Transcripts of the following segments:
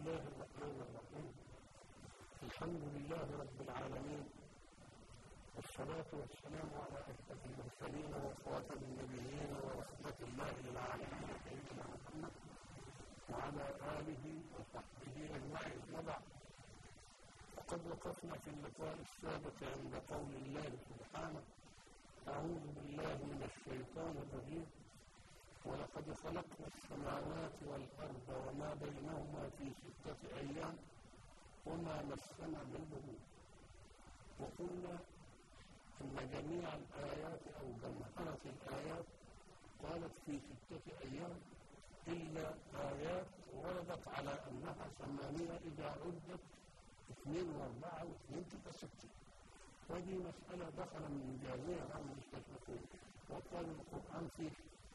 الله الرحمن الرحيم الحمد لله رب العالمين والصلاة والسلام على أشرف المرسلين وخاتم النبيين ورحمة الله للعالمين سيدنا محمد وعلى آله وصحبه أجمعين وبعد وقد وقفنا في اللقاء السابق عند قول الله سبحانه أعوذ بالله من الشيطان الرجيم ولقد خلقنا السماوات والأرض وما بينهما في ستة أيام وما مسنا من لغوب وقلنا أن جميع الآيات أو جمهرة الآيات قالت في ستة أيام إلا آيات وردت على أنها ثمانية إذا عدت اثنين وأربعة واثنين تبقى ستة ودي مسألة دخل من جميع المستشرقين وقالوا القرآن فيه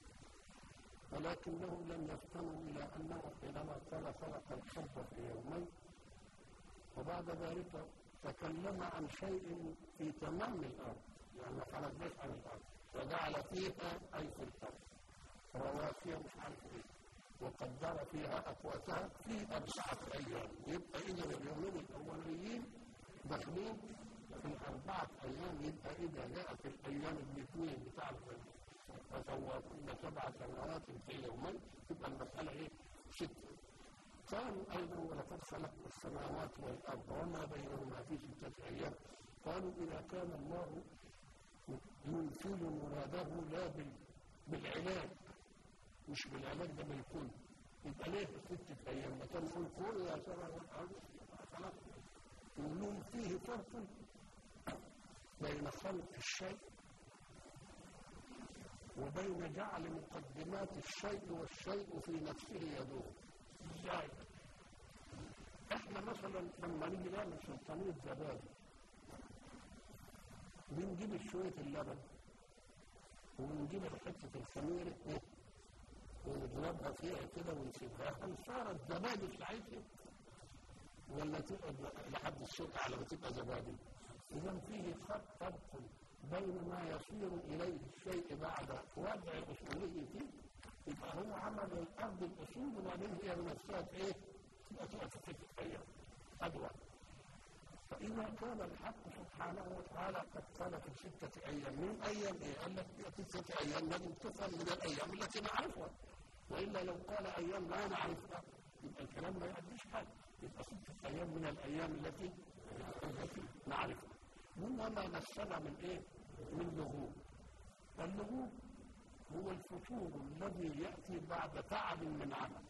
ولكنهم لم يفهموا إلى أنه حينما قال خلق الحب في يومين وبعد ذلك تكلم عن شيء في تمام الأرض يعني ما خرجناش عن الأرض وجعل فيها أي في الأرض رواسي مش عارف إيه وقدر فيها أقواتها في أربعة أيام يبقى إذا اليومين الأوليين داخلين في الأربعة أيام يبقى إذا جاءت الأيام الاثنين بتاع فسواكن سبع سنوات في يومين تبقى المسألة إيه؟ ستة قالوا أيضا ولقد خلقنا السماوات والأرض وما بينهما في ستة أيام قالوا إذا كان الله ينفذ مراده لا بالعلاج مش بالعلاج ده بالكل يبقى ليه في ستة أيام ما كان يقول كل يا سماء والأرض خلاص يقولون فيه فرق بين خلق الشيء وبين جعل مقدمات الشيء والشيء في نفسه يدور ازاي احنا مثلا لما نيجي نعمل سلطانية زبادي بنجيب شوية اللبن ونجيب حتة الخميرة ايه ونضربها فيها كده ونسيبها هل صارت زبادي ساعتها ولا تقعد لحد الصبح على ما تبقى زبادي اذا فيه فرق بين ما يصير إليه الشيء بعد وضع أصوله فيه يبقى هو عمل الأرض الأصول وبعدين هي بنفسها إيه؟ تبقى تقعد في ستة أيام أدوى فإذا كان الحق سبحانه وتعالى قد قال في ستة أيام من أيام إيه؟ قال لك في ستة أيام لازم تفهم من الأيام التي نعرفها وإلا لو قال أيام لا نعرفها يبقى الكلام ما يعديش حاجة يبقى ستة أيام من الأيام التي نعرفها وما مسنا من إيه؟ من لغوب واللغوب هو الفتور الذي يأتي بعد تعب من عمل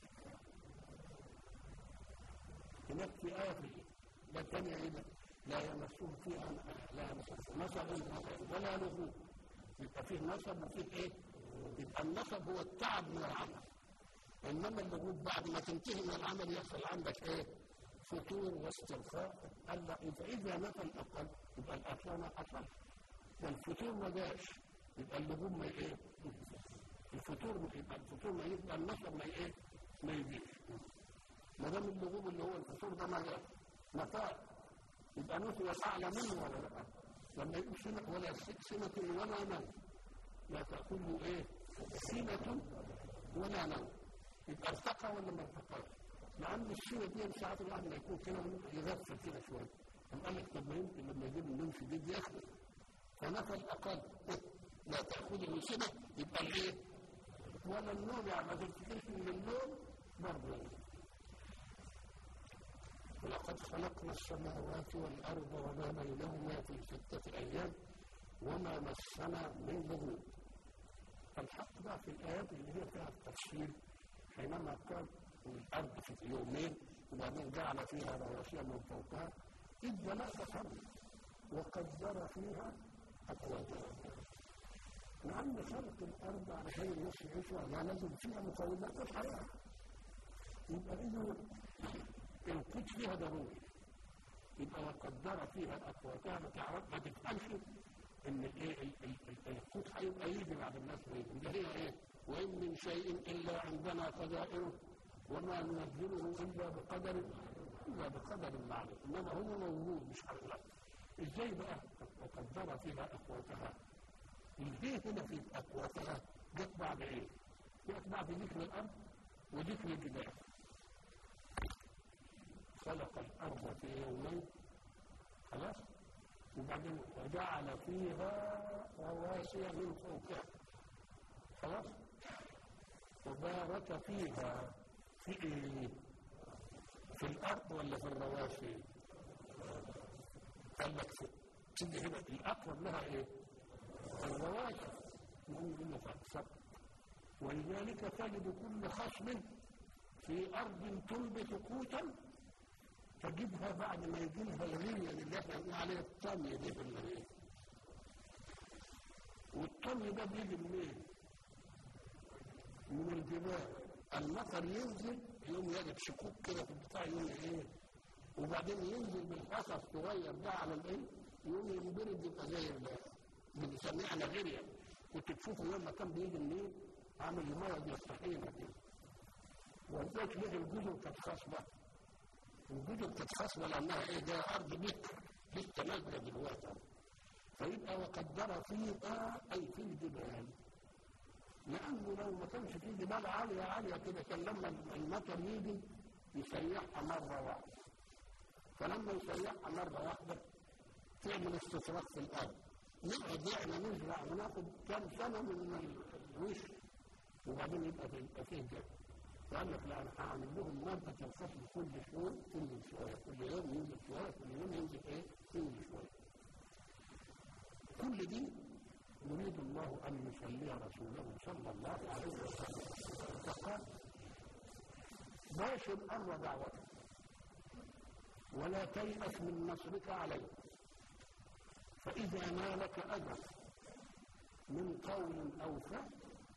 هناك في آية لا تانية إيه لا يمسه فيها لا يمسه نصب ولا لغوب يبقى فيه نصب وفيه إيه؟ يبقى النصب هو التعب من العمل إنما اللغوب بعد ما تنتهي من العمل يحصل عندك إيه؟ فتور واسترخاء قال لا إذا نفى الأقل يبقى الأقل ما حصل والفتور ما جاش يبقى اللزوم ما ايه الفتور يبقى الفتور ما يبقى النصب ما ايه ما يجيش ما دام اللزوم اللي هو الفتور ده ما جاش متاع يبقى نفي فعل منه ولا لا لما يقول سنة ولا سنة ولا نوم لا تأكله ايه سنة ولا نوم يبقى ارتقى ولا ما ارتقاش لأن السنة دي ساعات الواحد ما يكون كده يغفل كده شوية قال لك طب ما يمكن لما يجيب النوم شديد يخلص فنفى الأقل لا تأخذه سنة يبقى الإيه؟ ولا النوم يعني ما تفتكرش من النوم برضه ولقد خلقنا السماوات والأرض وما بينهما في ستة أيام وما مسنا من لغوب الحق بقى في الآيات اللي هي فيها التفصيل حينما كان الأرض في يومين وبعدين جعل فيها رواسي من فوقها إذ لا تفهم وقدر فيها أقواتها لأن خلق الأرض علشان الناس يعيشوا ما لازم فيها مقومات الحياة يبقى إذا القوت فيها ضروري يبقى وقدر فيها أقواتها ما تعرف ما تفهمش إن الإيه القوت هيبقى يجي بعد الناس ويجي ده هي إيه وإن من شيء إلا عندنا قدائره وما ننزله إلا بقدر إلا بقدر معلوم إنما هو موجود مش هيغلط ازاي بقى وقدر فيها اقواتها البيت هنا في اقواتها جت بعد ايه جت بعد ذكر الارض وذكر الجبال خلق الأرض في يومين خلاص وبعدين وجعل فيها رواسي من فوقها خلاص وبارك فيها في ايه في الارض ولا في الرواسي قال لك تيجي هنا الاقرب لها ايه الرواسي نقول له ولذلك تجد كل خصم في ارض تنبت قوتا تجدها بعد ما يجي لها الغلية اللي احنا بنقول عليها الطمي دي في الغلية والطمي ده بيجي منين؟ من الجبال المطر ينزل يوم يجد شكوك كده في البتاع يوم ايه وبعدين ينزل بالحصى الصغير ده على الايه يوم ينبرد يبقى زي بنسميه احنا غيريا كنت تشوفه لما كان بيجي منين عامل الميه دي الطحينه كده ولذلك ليه الجزر كانت خصبه الجزر كانت خصبه لانها ايه ده ارض بكر لسه نازله دلوقتي فيبقى وقدر فيها اي في الجبال لانه لو ما كانش في جبال عاليه عاليه كده كان لما المطر يجي يسيحها مره واحده فلما يسيحها مره واحده تعمل استطراق في الارض نقعد احنا نزرع وناخد كام سنه من الوش وبعدين يبقى في يبقى فيه جد قال لك لا انا هعمل لهم ماده الفصل كل شهور تنزل شويه كل يوم ينزل شويه كل يوم ينزل ايه؟ تنزل شويه كل دي يريد الله أن يصلي رسوله صلى الله عليه وسلم فقال باشر أمر دعوته ولا تيأس من نصرك عليه فإذا نالك أجر من قول أو فعل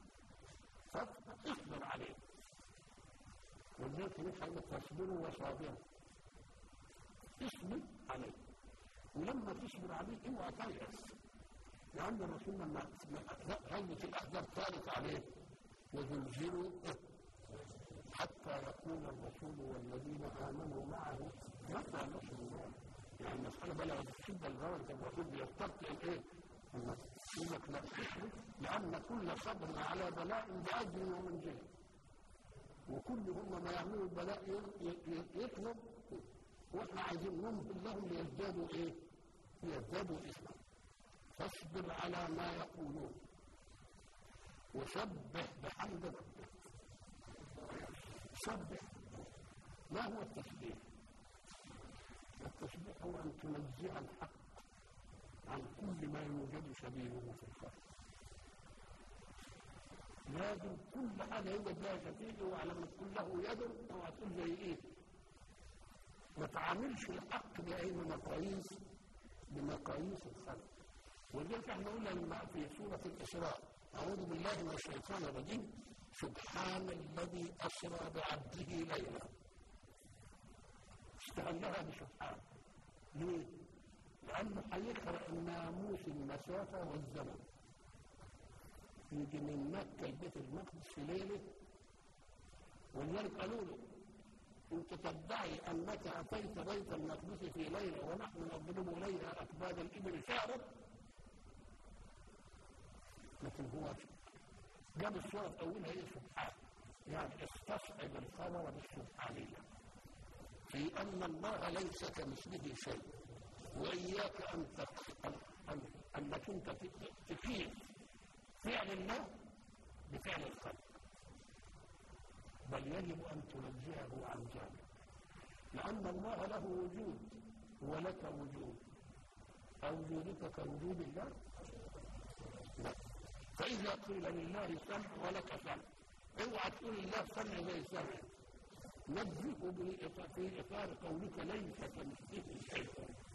فاصبر عليه ولذلك نفعل تصبروا وصابروا اصبر عليه ولما تصبر عليه اوعى تيأس لأن الرسول لما غزوة الأحزاب طالت عليه وزلزلوا حتى يقول الرسول والذين آمنوا معه متى نصر الله يعني المسألة بلغت الشدة لدرجة الرسول بيسترقي الإيه؟ يقول لك لا تشرك لأن كل صبر على بلاء بأجر ومنزل وكل هم ما يعملوا البلاء يطلب واحنا عايزين نمهل لهم ليزدادوا ايه؟ ليزدادوا اثما فاصبر على ما يقولون وسبح بحمد ربك سبح ما هو التسبيح التسبيح هو ان تنزع الحق عن كل ما يوجد سبيله في الخلق لازم كل حاجه يوجد لها سبيل ولما تكون له يد اوعى تقول زي ايه ما تعاملش الحق باي مقاييس بمقاييس الخلق ولذلك احنا قلنا في سورة الإسراء أعوذ بالله من الشيطان الرجيم سبحان الذي أسرى بعبده ليلا استغلها بسبحان ليه؟ لأنه هيخرق ناموس المسافة والزمن يجي من مكة لبيت المقدس في ليلة ولذلك قالوا له انت تدعي انك اتيت بيت المقدس في ليله ونحن نضرب اليها اكباد الابل شهرا لكن هو جاب الصورة في أولها إيه سبحان يعني استصعب الخبر بالسبحانية في أن الله ليس كمثله شيء وإياك أن أن أنك أنت تكيف فعل الله بفعل الخلق بل يجب أن تنزهه عن ذلك لأن الله له وجود ولك وجود أو وجودك كوجود الله لا فإذا قيل لله سمع ولك سمع اوعى تقول الله سمع زي سمع نبهه في إطار قولك ليس كمثله شيء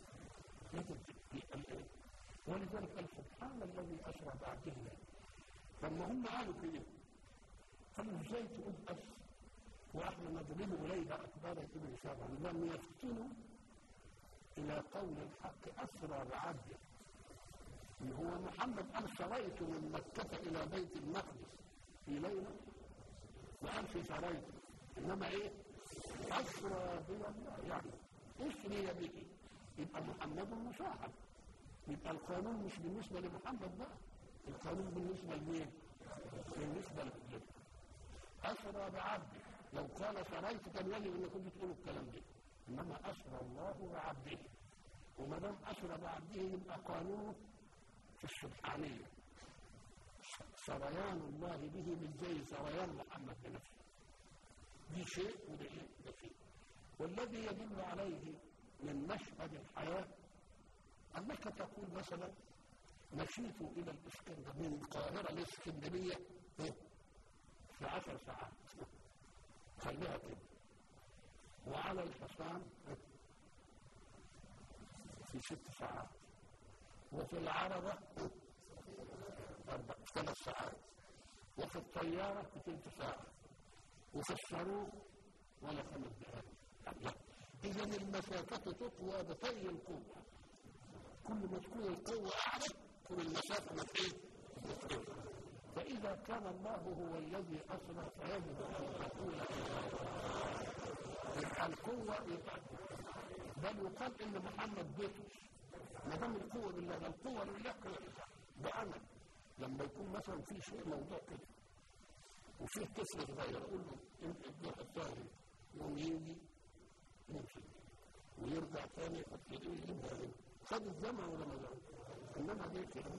ولذلك قال سبحان الذي أسرى بعبده لما هم قالوا كده قالوا ازاي تقول أس واحنا نضرب اليها اكبر ابن شرعا لم يفتنوا الى قول الحق اسرى بعبده ان هو محمد قال سريت من مكة إلى بيت المقدس في ليلة وقال في سريت إنما إيه؟ أسرى بي الله يعني أسري به يبقى محمد مصاحب يبقى القانون مش بالنسبة لمحمد بقى القانون بالنسبة لمين؟ بالنسبة لله أسرى بعبده لو قال سريت كان يجب أن كنت تقول الكلام ده انما اسرى الله بعبده وما دام اسرى بعبده يبقى قانونه في السبحانيه سريان الله به مش زي سريان محمد بنفسه دي شيء وده ايه ده شيء والذي يدل عليه من مشهد الحياه انك تقول مثلا مشيت الى الاسكندريه من القاهره للاسكندريه في عشر ساعات خليها كده وعلى الحصان في ست ساعات وفي العربة أربع ثلاث ساعات وفي الطيارة في ثلث ساعة وفي الصاروخ ولا خمس دقائق إذا المسافة تطوى بطي القوة كل ما تكون القوة أعلى تكون المسافة ما إيه؟ فإذا كان الله هو الذي أسرى فيجب أن تكون القوة بل يقال إن محمد بيطرس ما دام القوة بالله ده القوة لله بأمل لما يكون مثلا في شيء موضوع كده وفيه طفل صغير اقول له انت الجرح الثاني يوم يجي يمشي ويرجع ثاني يحط ايده يجيبها هنا خد الزمن ولا ما زمن انما دي كده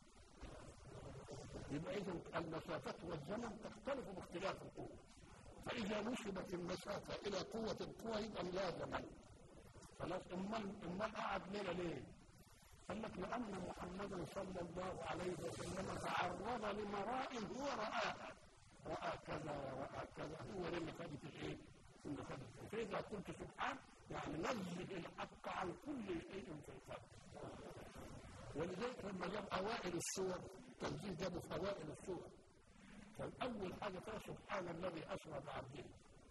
يبقى اذا المسافات والزمن تختلف باختلاف القوه فاذا نسبت المسافه الى قوه القوى يبقى لا زمن خلاص امال امال قعد ليله ليه؟ قال لك لان محمدا صلى الله عليه وسلم تعرض لمراء هو راها راى كذا وراى كذا هو اللي خدت الايه؟ اللي خدت فاذا قلت سبحان يعني نزه الحق عن كل شيء في الخلق ولذلك لما جاب اوائل السور التنزيل جابه في اوائل السور كان اول حاجه فيها سبحان الذي اسرى بعبده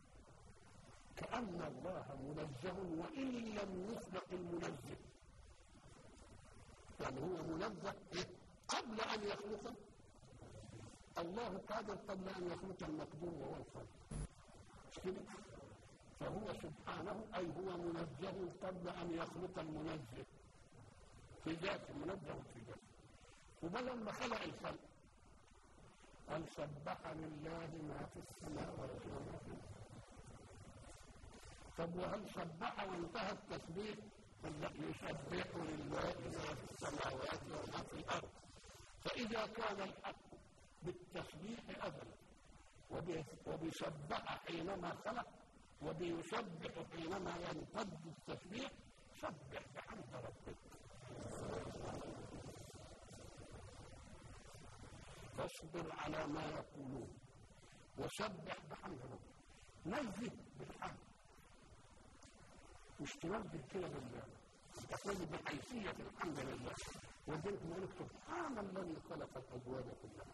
كأن الله منزه وإن لم يسبق المنزه يعني هو منزه إيه؟ قبل أن يخلق الله قادر قبل أن يخلق المقدور وهو الخلق مش كده؟ فهو سبحانه أي هو منزه قبل أن يخلق المنزه في ذاته منزه في ذاته وبدل ما خلق الخلق قال سبح لله ما في السماوات وما في الأرض طب وهل سبح وانتهى التسبيح قال يسبح لله ما في السماوات وما في الارض فاذا كان الحق بالتسبيح ازل وبيسبح حينما خلق وبيسبح حينما ينقض التسبيح سبح بحمد ربك فاصبر على ما يقولون وسبح بحمد ربك نزه بالحمد مش تنزل كده بالله تقول بحيثية الحمد لله وذلك نقول سبحان الذي خلق الأزواج كلها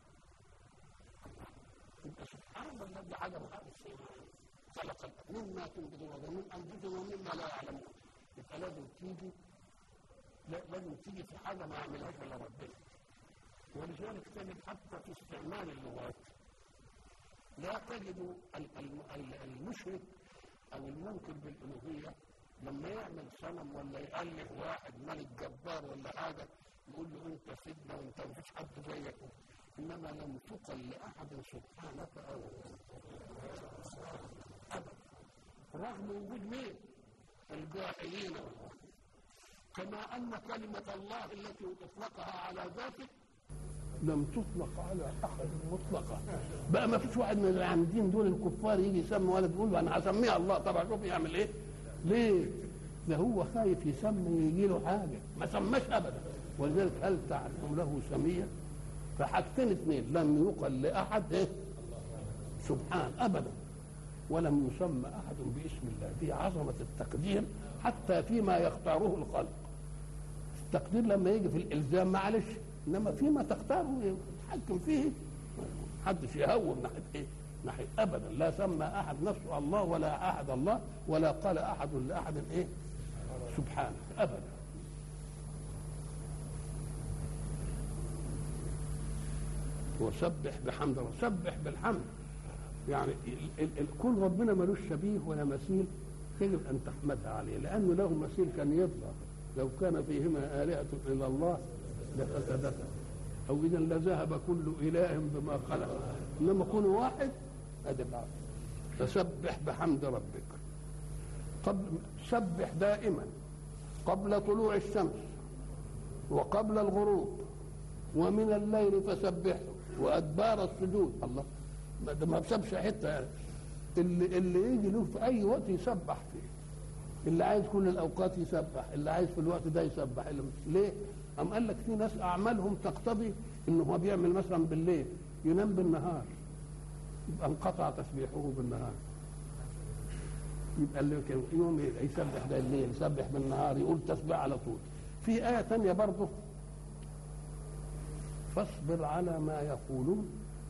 يبقى سبحان الذي عجب هذا الشيء خلق مما تنبت الأرض من أنفسهم ومما لا يعلمون يبقى لازم تيجي لازم تيجي في حاجة ما يعملهاش إلا ربنا ولذلك تجد حتى في استعمال اللغات لا تجد المشرك او المنكر بالالوهيه لما يعمل صنم ولا يالف واحد ملك جبار ولا حاجه يقول له انت سيدنا وانت مفيش حد زيك انما لم تقل لاحد سبحانك ابدا ابدا رغم وجود مين؟ الجاهلين كما ان كلمه الله التي اطلقها على ذاته لم تطلق على احد مطلقا بقى ما فيش واحد من العامدين دول الكفار يجي يسمي ولد يقول له انا هسميها الله طبعا شوف يعمل ايه ليه ده هو خايف يسمي يجي له حاجه ما سماش ابدا ولذلك هل تعلم له سميا فحاجتين اثنين لم يقل لاحد ايه سبحان ابدا ولم يسمى احد باسم الله دي عظمه التقدير حتى فيما يختاره الخلق التقدير لما يجي في الالزام معلش انما فيما تختاره يتحكم فيه محدش يهور ناحيه ايه؟ ناحيه ابدا لا سمى احد نفسه الله ولا احد الله ولا قال احد لاحد ايه؟ سبحانه ابدا وسبح بحمد الله سبح بالحمد يعني الكون ربنا ملوش شبيه ولا مثيل يجب ان تحمدها عليه لانه له مثيل كان يطلع لو كان فيهما الهه الا الله لفسدتا او اذا لذهب كل اله بما خلق انما كون واحد ادي العرض فسبح بحمد ربك قبل سبح دائما قبل طلوع الشمس وقبل الغروب ومن الليل فسبحه وادبار السجود الله ده ما بسبش حته يعني اللي اللي يجي له في اي وقت يسبح فيه اللي عايز كل الاوقات يسبح اللي عايز في الوقت ده يسبح اللي ليه ام قال لك في ناس اعمالهم تقتضي انه هو بيعمل مثلا بالليل ينام بالنهار يبقى انقطع تسبيحه بالنهار يبقى اللي كان يوم يسبح ده الليل يسبح بالنهار يقول تسبيح على طول في آية ثانية برضه فاصبر على ما يقولون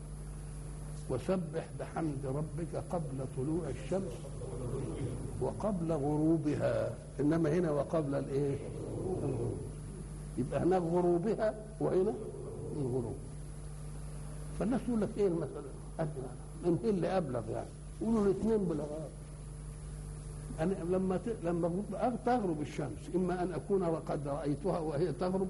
وسبح بحمد ربك قبل طلوع الشمس وقبل غروبها انما هنا وقبل الايه الغروب يبقى هناك غروبها وهنا الغروب فالناس تقول لك ايه المساله أدنى من ايه اللي ابلغ يعني يقولوا الاثنين بلغات أنا لما ت... لما تغرب الشمس إما أن أكون وقد رأيتها وهي تغرب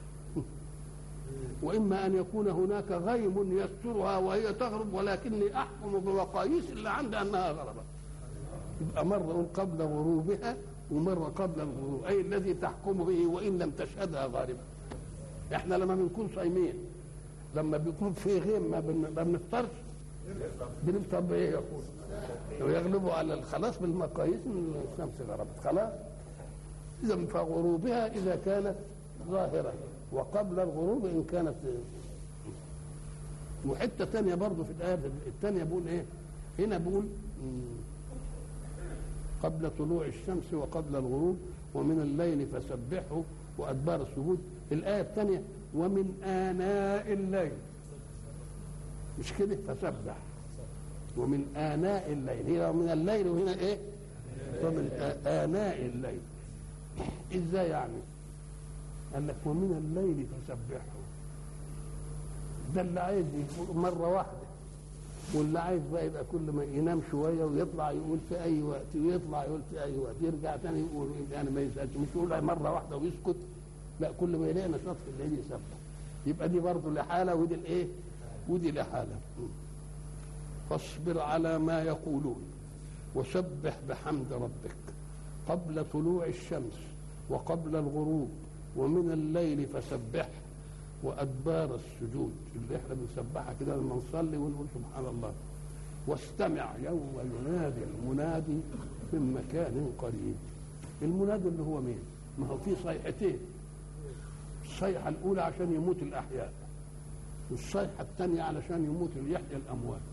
وإما أن يكون هناك غيم يسترها وهي تغرب ولكني أحكم بمقاييس اللي عندي أنها غربت يبقى مرة قبل غروبها ومرة قبل الغروب أي الذي تحكم به وإن لم تشهدها غاربة إحنا لما بنكون صايمين لما بيكون في غيم ما بنفطرش بنفطر بإيه يقول ويغلبوا على خلاص بالمقاييس ان الشمس غربت خلاص اذا فغروبها اذا كانت ظاهره وقبل الغروب ان كانت وحته ثانيه برضه في الايه الثانيه بيقول ايه؟ هنا بيقول قبل طلوع الشمس وقبل الغروب ومن الليل فسبحه وادبار السجود الايه الثانيه ومن اناء الليل مش كده فسبح ومن آناء الليل هنا من الليل وهنا إيه ومن آناء الليل إزاي يعني قال لك ومن الليل فسبحه ده اللي عايز مرة واحدة واللي عايز بقى يبقى كل ما ينام شوية ويطلع يقول في أي وقت ويطلع يقول في أي وقت يرجع تاني يقول يعني ما يسألش مش يقول مرة واحدة ويسكت لا كل ما يلاقي نشاط في الليل يسبح يبقى دي برضه لحالة ودي الإيه؟ ودي لحالة فاصبر على ما يقولون وسبح بحمد ربك قبل طلوع الشمس وقبل الغروب ومن الليل فسبح وادبار السجود اللي احنا بنسبحها كده لما نصلي ونقول سبحان الله واستمع يوم ينادي المنادي من مكان قريب المنادي اللي هو مين؟ ما هو في صيحتين الصيحه الاولى عشان يموت الاحياء والصيحه الثانيه علشان يموت يحيى الاموات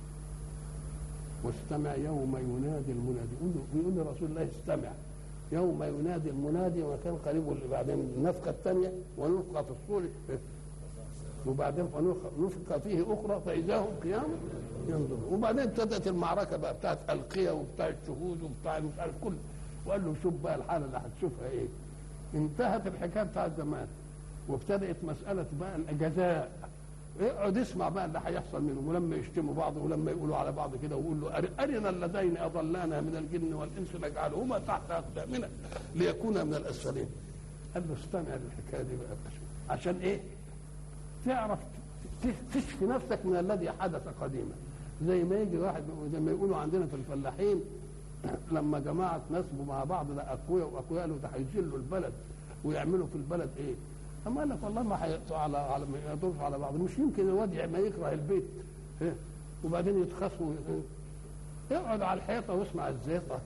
واستمع يوم ينادي المنادي بيقول لرسول الله استمع يوم ينادي المنادي وكان قريب واللي بعدين النفخه الثانيه ونفخه في الصور وبعدين نفخ فيه اخرى فاذا هم قيام ينظرون وبعدين ابتدات المعركه بقى بتاعت القيه وبتاع الشهود وبتاع مش عارف كل وقال له شوف بقى الحاله اللي هتشوفها ايه انتهت الحكايه بتاعت زمان وابتدات مساله بقى الجزاء اقعد اسمع بقى اللي هيحصل منهم ولما يشتموا بعض ولما يقولوا على بعض كده ويقول له ارنا اللذين اضلانا من الجن والانس نجعلهما تحت اقدامنا ليكونا من الاسفلين قال له استمع للحكايه دي بقى عشان ايه؟ تعرف تشفي نفسك من الذي حدث قديما زي ما يجي واحد زي ما يقولوا عندنا في الفلاحين لما جماعه نسبوا مع بعض ده اقوياء واقوياء له ده هيذلوا البلد ويعملوا في البلد ايه؟ اما قال لك والله ما هيقطعوا على على ما يدوروا على بعض مش يمكن الواد ما يكره البيت إيه؟ وبعدين يتخصموا إيه؟ اقعد على الحيطه واسمع الزيطه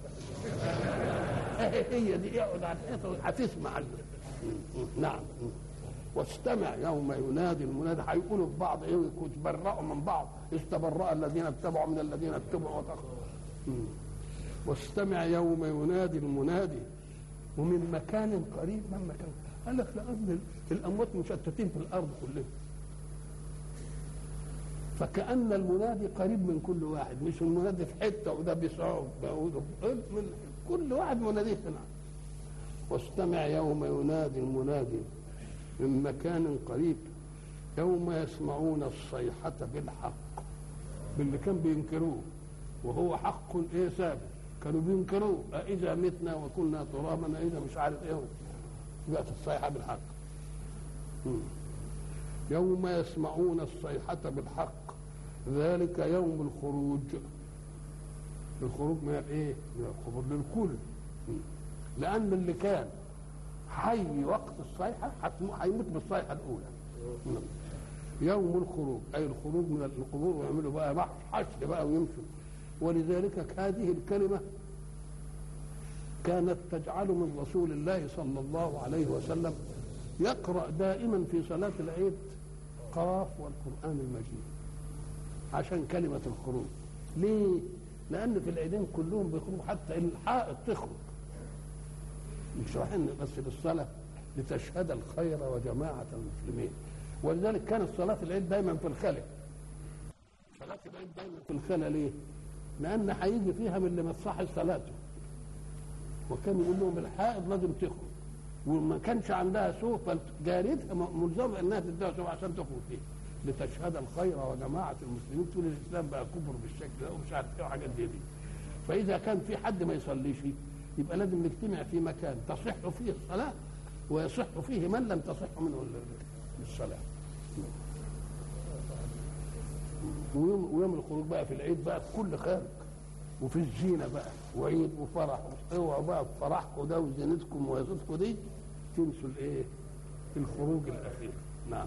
هي دي اقعد على الحيطه هتسمع نعم واستمع يوم ينادي المنادي هيقولوا في بعض ايه يتبرأوا من بعض استبرأ الذين اتبعوا من الذين اتبعوا وتخ... واستمع يوم ينادي المنادي ومن مكان قريب من مكان قال لك لأن الأموات مشتتين في الأرض كلها فكأن المنادي قريب من كل واحد مش المنادي في حتة وده بيصعب من كل واحد مناديه هنا واستمع يوم ينادي المنادي من مكان قريب يوم يسمعون الصيحة بالحق باللي كان بينكروه وهو حق ايه ثابت كانوا بينكروه أإذا متنا وكنا ترابا أإذا مش عارف ايه جاءت الصيحة بالحق يوم يسمعون الصيحة بالحق ذلك يوم الخروج الخروج من الايه؟ من القبور للكل لان اللي كان حي وقت الصيحه هتمو- هيموت بالصيحه الاولى يوم الخروج اي الخروج من القبور ويعملوا بقى محش حشر بقى ويمشوا ولذلك هذه الكلمه كانت تجعل من رسول الله صلى الله عليه وسلم يقرا دائما في صلاه العيد قاف والقران المجيد عشان كلمه الخروج ليه لان في العيدين كلهم بيخرجوا حتى الحائط تخرج مش رايحين بس للصلاه لتشهد الخير وجماعه المسلمين ولذلك كانت صلاه العيد دايما في الخلا صلاه العيد دايما في الخلا ليه؟ لان هيجي فيها من اللي ما تصحش صلاته وكان يقول لهم الحائض لازم تخرج وما كانش عندها سوق فجارتها ملزمه انها تديها سوق عشان تخرج فيه لتشهد الخير وجماعه المسلمين تقول الاسلام بقى كفر بالشكل ده ومش عارف ايه وحاجات دي, دي فاذا كان في حد ما يصليش يبقى لازم نجتمع في مكان تصح فيه الصلاه ويصح فيه من لم تصح منه الصلاه ويوم, ويوم الخروج بقى في العيد بقى كل خارج وفي الزينه بقى وعيد وفرح اوعوا بقى فرحكم ده وزينتكم ويزيدكم دي تنسوا الايه؟ الخروج الاخير نعم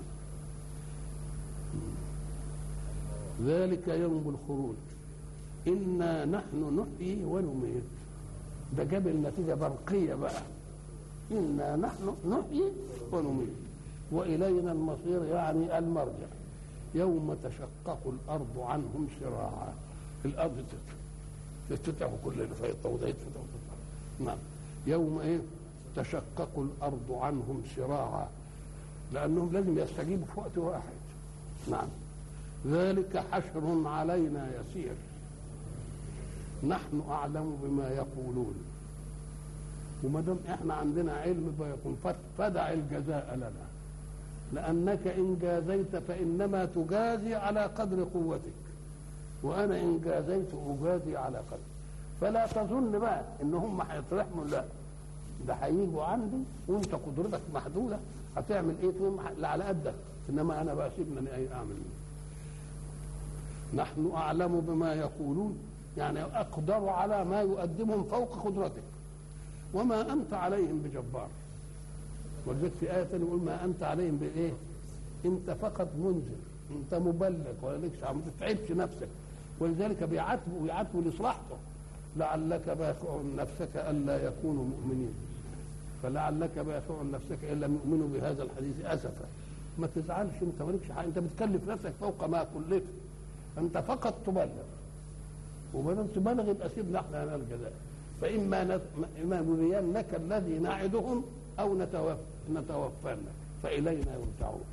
ذلك يوم الخروج انا نحن نحيي ونميت ده جاب النتيجه برقيه بقى انا نحن نحيي ونميت والينا المصير يعني المرجع يوم تشقق الارض عنهم سراعا الارض تتفتح تتفتح كل الفيضة وده يتفتح وتتفتح نعم يوم ايه تشقق الارض عنهم سراعا لانهم لازم يستجيبوا في وقت واحد نعم ذلك حشر علينا يسير نحن اعلم بما يقولون وما دام احنا عندنا علم فيكون فدع الجزاء لنا لانك ان جازيت فانما تجازي على قدر قوتك وانا ان جازيت اجازي على قدر فلا تظن بقى ان هم هيطرحوا لا ده هيجوا عندي وانت قدرتك محدوده هتعمل ايه فيهم لا على قدك انما انا بقى سيبني ايه اعمل ايه نحن اعلم بما يقولون يعني اقدر على ما يقدمهم فوق قدرتك وما انت عليهم بجبار ولذلك في آية تانية يقول ما أنت عليهم بإيه؟ أنت فقط منذر، أنت مبلغ ولا لكش ما تتعبش نفسك، ولذلك بيعاتبوا ويعاتبوا لإصلاحته لعلك باخع نفسك ألا يكونوا مؤمنين فلعلك باخع نفسك إن لم يؤمنوا بهذا الحديث أسفا ما تزعلش أنت مالكش حاجة أنت بتكلف نفسك فوق ما كلفت أنت فقط تبلغ وما دام تبلغ يبقى سيبنا احنا لنا الجزاء فإما إما نرينك الذي نعدهم أو نتوفى نتوفانا فإلينا يرجعون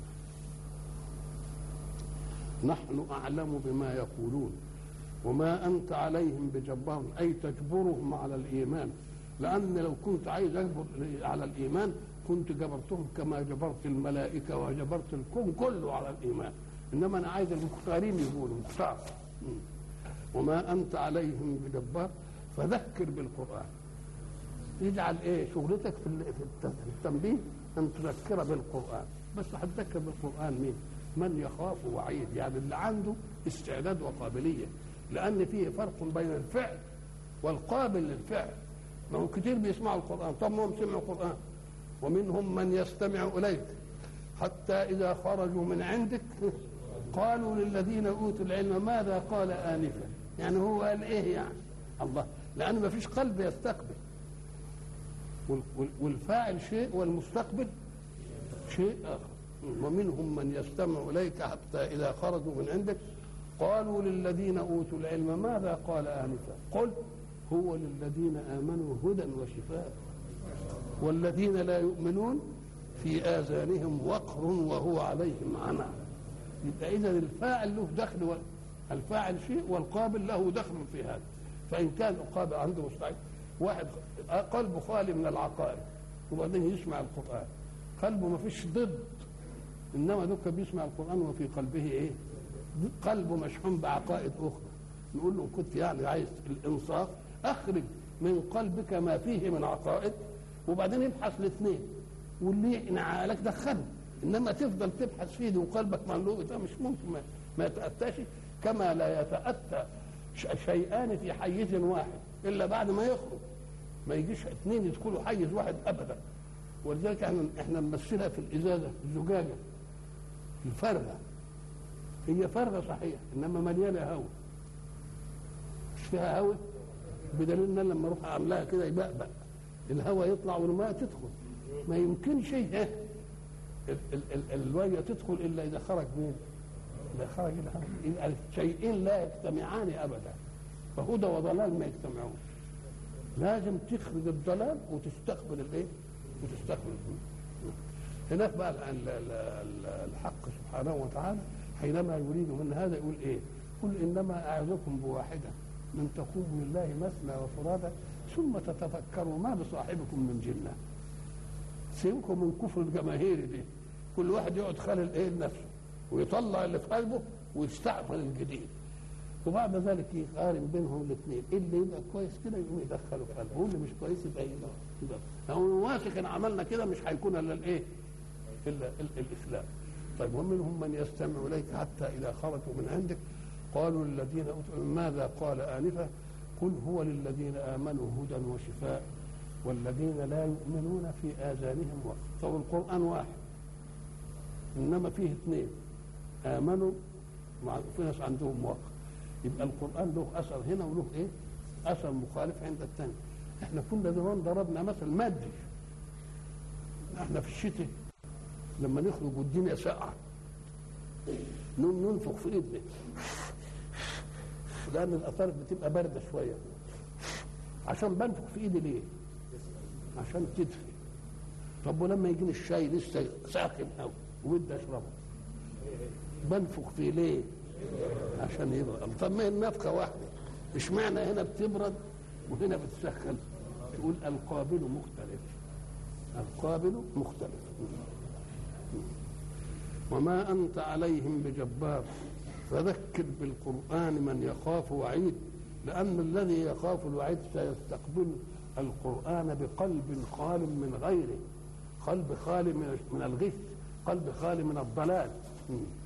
نحن أعلم بما يقولون وما أنت عليهم بجبار أي تجبرهم على الإيمان لأن لو كنت عايز أجبر على الإيمان كنت جبرتهم كما جبرت الملائكة وجبرت الكون كله على الإيمان إنما أنا عايز المختارين يقولوا مختار وما أنت عليهم بجبار فذكر بالقرآن يجعل ايه شغلتك في في التنبيه ان تذكر بالقران بس هتذكر بالقران مين؟ من يخاف وعيد يعني اللي عنده استعداد وقابليه لان فيه فرق بين الفعل والقابل للفعل ما هو كتير بيسمعوا القران طب ما هم سمعوا القران ومنهم من يستمع اليك حتى اذا خرجوا من عندك قالوا للذين اوتوا العلم ماذا قال انفا يعني هو قال ايه يعني الله لان ما فيش قلب يستقبل والفاعل شيء والمستقبل شيء آخر ومنهم من يستمع إليك حتى إذا خرجوا من عندك قالوا للذين أوتوا العلم ماذا قال آنفا قل هو للذين آمنوا هدى وشفاء والذين لا يؤمنون في آذانهم وقر وهو عليهم عمى يبقى إذا الفاعل له دخل و... الفاعل شيء والقابل له دخل في هذا فإن كان القابل عنده مستعد واحد قلبه خالي من العقائد وبعدين يسمع القرآن قلبه ما فيش ضد إنما دوك بيسمع القرآن وفي قلبه إيه قلبه مشحون بعقائد أخرى نقول له كنت يعني عايز الإنصاف أخرج من قلبك ما فيه من عقائد وبعدين ابحث الاثنين واللي نعالك دخله انما تفضل تبحث فيه وقلبك مملوء ده مش ممكن ما, ما يتاتاش كما لا يتاتى شيئان في حيز واحد الا بعد ما يخرج ما يجيش اثنين يدخلوا حيز واحد ابدا ولذلك احنا احنا نمثلها في الازازه الزجاجه الفارغه هي فارغه صحيح انما مليانه هواء مش فيها هواء بدليل ان أنا لما اروح اعملها كده يبقبق الهواء يطلع والماء تدخل ما يمكنش ها ال- ال- ال- الميه تدخل الا اذا خرج مين؟ اذا خرج الهواء يبقى الشيئين لا يجتمعان ابدا فهدى وضلال ما يجتمعون لازم تخرج الضلال وتستقبل الايه؟ وتستقبل هناك بقى ال- ال- ال- الحق سبحانه وتعالى حينما يريد من هذا يقول ايه؟ قل انما اعظكم بواحده من تقوموا لله مثنى وفرادى ثم تتفكروا ما بصاحبكم من جنه. سيبكم من كفر الجماهير دي كل واحد يقعد خالل ايه لنفسه ويطلع اللي في قلبه ويستعمل الجديد وبعد ذلك يقارن بينهم الاثنين اللي يبقى كويس كده يقوم يدخله في قلبه واللي مش كويس يبقى يبقى هو واثق ان عملنا كده مش هيكون الا الايه؟ الا ال- الاسلام طيب ومنهم من يستمع اليك حتى اذا خرجوا من عندك قالوا للذين اوتوا ماذا قال انفه قل هو للذين امنوا هدى وشفاء والذين لا يؤمنون في اذانهم وقت طب القران واحد انما فيه اثنين امنوا مع في ناس عندهم وقت يبقى القران له اثر هنا وله ايه اثر مخالف عند الثاني احنا كنا زمان ضربنا مثل مادي احنا في الشتاء لما نخرج والدنيا ساقعه نقوم ننفخ في ايدنا لان الاطارف بتبقى بارده شويه عشان بنفخ في ايدي ليه؟ عشان تدفي طب ولما يجيني الشاي لسه ساخن قوي وبدي اشربه بنفخ فيه ليه؟ عشان يبرد طب ما هي النفخه واحده مش معنى هنا بتبرد وهنا بتسخن تقول القابل مختلف القابل مختلف وما انت عليهم بجبار فذكر بالقران من يخاف وعيد لان الذي يخاف الوعيد سيستقبل القران بقلب خال من غيره قلب خالي من من الغش قلب خالي من الضلال